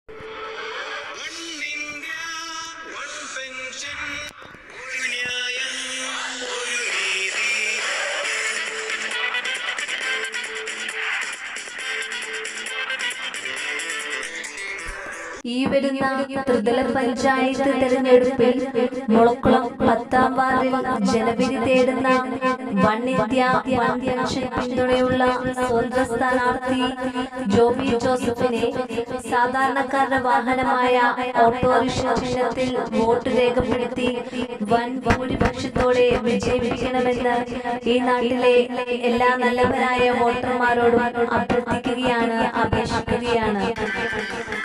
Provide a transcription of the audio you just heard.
One India, one pension, ഒരു ന്യായം, ഒരു നീതി. ഈ വരുന്ന ത്രിതല പഞ്ചായത്ത് തെരഞ്ഞെടുപ്പിൽ മുളക്കുളം പത്താം വാർഡിൽ ജനവിധി തേടുന്ന വൺ ഇന്ത്യ വൺ പെൻഷൻ പിന്തുണയുള്ള സ്വതന്ത്ര സ്ഥാനാർത്ഥി ജോബി ജോസഫിനെ സാധാരണക്കാരുടെ വാഹനമായ ഓട്ടോറിക്ഷ ചിഹ്നത്തിൽ വോട്ട് രേഖപ്പെടുത്തി വൻ ഭൂരിപക്ഷത്തോടെ വിജയിപ്പിക്കണമെന്ന് ഈ നാട്ടിലെ എല്ലാ നല്ലവരായ വോട്ടർമാരോടും അഭ്യർത്ഥിക്കുകയാണ് അപേക്ഷിക്കുകയാണ്